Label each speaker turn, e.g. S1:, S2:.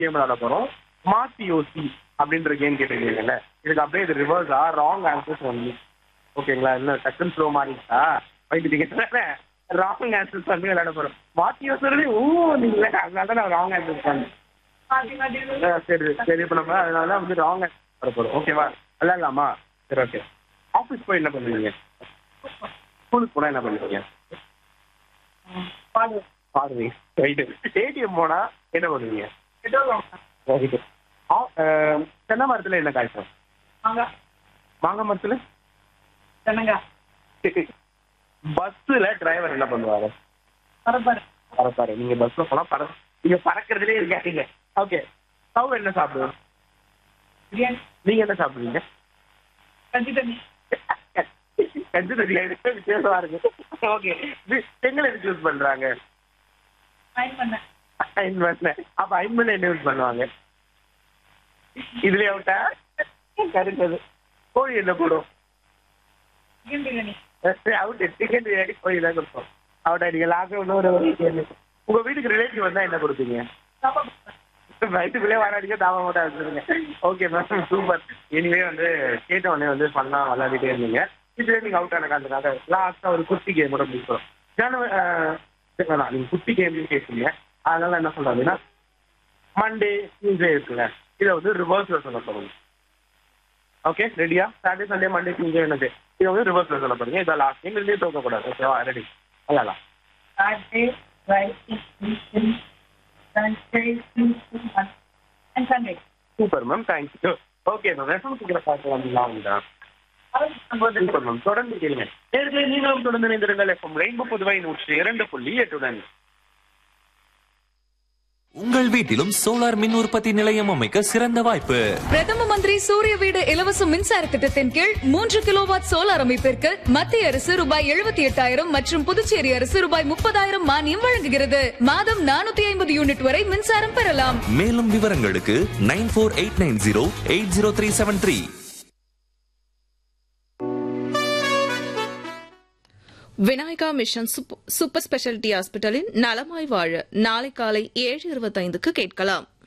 S1: Game விளையாட போறோம் மாத்தி யோசி அப்படின்ற கேம் கேட்டிருக்கீங்கல்ல இதுக்கு அப்படியே இது ரிவர்ஸா ராங் ஆன்சர்ஸ் ஒன்லி ஓகேங்களா இல்ல டக்குன்னு ஸ்லோ மாறிட்டா வைத்துட்டீங்க ராங் ஆன்சர்ஸ் பண்ணி விளையாட போறோம் மாத்தி யோசனை ஊ நீங்களே அதனால தான் நான் ராங் ஆன்சர்ஸ் பண்ணேன் ஆ, சரி சரி இப்போ நம்ம அதனால தான் வந்து ராங் வர போறோம் ஓகேவா விளையாடலாமா சரி ஓகே ஆஃபீஸ் போய் என்ன பண்ணுவீங்க ஸ்கூலுக்கு போனா என்ன பண்ணுவீங்க பாடுவீங்க ரைட்டு ஏடிஎம் போனா என்ன பண்ணுவீங்க ரைட்டு தென்னை மரத்துல என்ன காய்ச்சல் மாங்காய் மரத்துல பஸ்ஸுல டிரைவர் என்ன பண்ணுவாரு பறப்பாரு நீங்க பஸ்ல போனா பற நீங்க பறக்கிறதுலே இருக்காதீங்க ஓகே ஸ்டவ் என்ன சாப்பிடுவோம் நீங்க என்ன சாப்பிடுவீங்க கஞ்சி தண்ணி எடுத்து வித்தியாசமா இருக்கு ஓகே செங்கல் எதுக்கு யூஸ் பண்றாங்க அயன் பண்ண அப்ப அயன் பண்ண என்ன யூஸ் பண்ணுவாங்க இதுலயே விட்டா கருந்தது கோழி என்ன போடும் அவுட் சிக்கன் பிரியாணி கோழி தான் கொடுப்போம் அவுட்டா நீங்க லாக்டவுன் ஒரு ஒரு கேள்வி. உங்க வீட்டுக்கு ரிலேட்டிவ் வந்தா என்ன கொடுப்பீங்க வயிற்றுக்குள்ளே வராடிக்க தாம மட்டும் வச்சிருங்க ஓகே மேம் சூப்பர் இனிமே வந்து கேட்ட உடனே வந்து பண்ணா விளையாடிட்டே இருந்தீங்க இதுல நீங்க அவுட் ஆன காரணத்துக்காக லாஸ்டா ஒரு குட்டி கேம் கூட முடிக்கிறோம் ஜனவரி வேணாம் நீங்க குட்டி கேம் பேசுறீங்க அதனால என்ன சொல்றாங்கன்னா மண்டே டியூஸ்டே இருக்குல்ல இதை வந்து ரிவர்ஸ்ல சொல்ல போறோம் ஓகே ரெடியா சாட்டர்டே சண்டே மண்டே டியூஸ்டே என்னது இதை வந்து ரிவர்ஸ்ல சொல்ல போறீங்க இதான் லாஸ்ட் எங்களுக்கே தோக்க கூடாது ஓகேவா ரெடி விளையாடலாம்
S2: and Sunday.
S1: Super ma'am thank you okay ma'am reference பார்த்து வந்தீங்களா சூப்பர் மேம் தொடர்ந்து கேளுங்க நேர்களை நீங்களும் தொடர்ந்து இணைந்திருங்கள் எஃப்எம் ரெயின்போ புதுவை நூற்றி இரண்டு புள்ளி எட்டுடன்
S3: உங்கள் வீட்டிலும் சோலார் மின் உற்பத்தி நிலையம் அமைக்க சிறந்த வாய்ப்பு
S4: பிரதம மந்திரி சூரிய வீடு இலவச மின்சார திட்டத்தின் கீழ் மூன்று கிலோவாட் சோலார் அமைப்பிற்கு மத்திய அரசு ரூபாய் எழுபத்தி எட்டாயிரம் மற்றும் புதுச்சேரி அரசு ரூபாய் முப்பதாயிரம் மானியம் வழங்குகிறது மாதம் நானூத்தி ஐம்பது யூனிட் வரை மின்சாரம் பெறலாம்
S3: மேலும் விவரங்களுக்கு nine four eight nine zero eight zero three seven three
S5: Vinayaka mission super- super speciality ஹாஸ்பிட்டலின் நலமாய் வாழ நாளை காலை ஏழு இருபத்தைந்துக்கு கேட்கலாம்